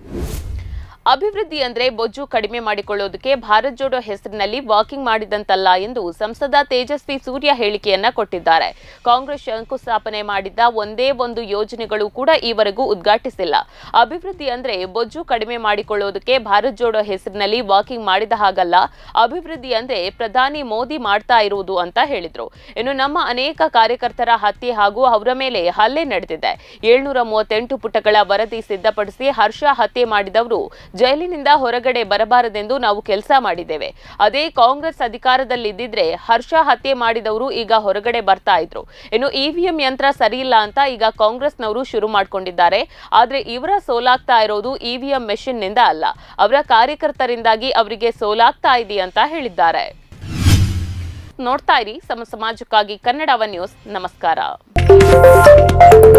ಅಭಿವೃದ್ಧಿ ಅಂದ್ರೆ ಬೊಜ್ಜು ಕಡಿಮೆ ಮಾಡಿಕೊಳ್ಳೋದಕ್ಕೆ ಭಾರತ್ ಜೋಡೋ ಹೆಸರಿನಲ್ಲಿ ವಾಕಿಂಗ್ ಮಾಡಿದಂತಲ್ಲ ಎಂದು ಸಂಸದ ತೇಜಸ್ವಿ ಸೂರ್ಯ ಹೇಳಿಕೆಯನ್ನ ಕೊಟ್ಟಿದ್ದಾರೆ ಕಾಂಗ್ರೆಸ್ ಶಂಕುಸ್ಥಾಪನೆ ಮಾಡಿದ್ದ ಒಂದೇ ಒಂದು ಯೋಜನೆಗಳು ಕೂಡ ಈವರೆಗೂ ಉದ್ಘಾಟಿಸಿಲ್ಲ ಅಭಿವೃದ್ಧಿ ಅಂದ್ರೆ ಬೊಜ್ಜು ಕಡಿಮೆ ಮಾಡಿಕೊಳ್ಳೋದಕ್ಕೆ ಭಾರತ್ ಜೋಡೋ ಹೆಸರಿನಲ್ಲಿ ವಾಕಿಂಗ್ ಮಾಡಿದ ಹಾಗಲ್ಲ ಅಭಿವೃದ್ಧಿ ಅಂದ್ರೆ ಪ್ರಧಾನಿ ಮೋದಿ ಮಾಡ್ತಾ ಇರುವುದು ಅಂತ ಹೇಳಿದ್ರು ಇನ್ನು ನಮ್ಮ ಅನೇಕ ಕಾರ್ಯಕರ್ತರ ಹತ್ಯೆ ಹಾಗೂ ಅವರ ಮೇಲೆ ಹಲ್ಲೆ ನಡೆದಿದೆ ಏಳ್ನೂರ ಮೂವತ್ತೆಂಟು ಪುಟಗಳ ವರದಿ ಸಿದ್ಧಪಡಿಸಿ ಹರ್ಷ ಹತ್ಯೆ ಮಾಡಿದವರು ಜೈಲಿನಿಂದ ಹೊರಗಡೆ ಬರಬಾರದೆಂದು ನಾವು ಕೆಲಸ ಮಾಡಿದ್ದೇವೆ ಅದೇ ಕಾಂಗ್ರೆಸ್ ಅಧಿಕಾರದಲ್ಲಿದ್ದಿದ್ರೆ ಹರ್ಷ ಹತ್ಯೆ ಮಾಡಿದವರು ಈಗ ಹೊರಗಡೆ ಬರ್ತಾ ಇದ್ರು ಇನ್ನು ಇವಿಎಂ ಯಂತ್ರ ಸರಿಯಿಲ್ಲ ಅಂತ ಈಗ ಕಾಂಗ್ರೆಸ್ನವರು ಶುರು ಮಾಡ್ಕೊಂಡಿದ್ದಾರೆ ಆದ್ರೆ ಇವರ ಸೋಲಾಗ್ತಾ ಇರೋದು ಇವಿಎಂ ಮೆಷಿನ್ ನಿಂದ ಅಲ್ಲ ಅವರ ಕಾರ್ಯಕರ್ತರಿಂದಾಗಿ ಅವರಿಗೆ ಸೋಲಾಗ್ತಾ ಇದೆ ಅಂತ ಹೇಳಿದ್ದಾರೆ ನೋಡ್ತಾ ಇರಿ ಸಮ ಸಮಾಜಕ್ಕಾಗಿ ಕನ್ನಡವ ನ್ಯೂಸ್ ನಮಸ್ಕಾರ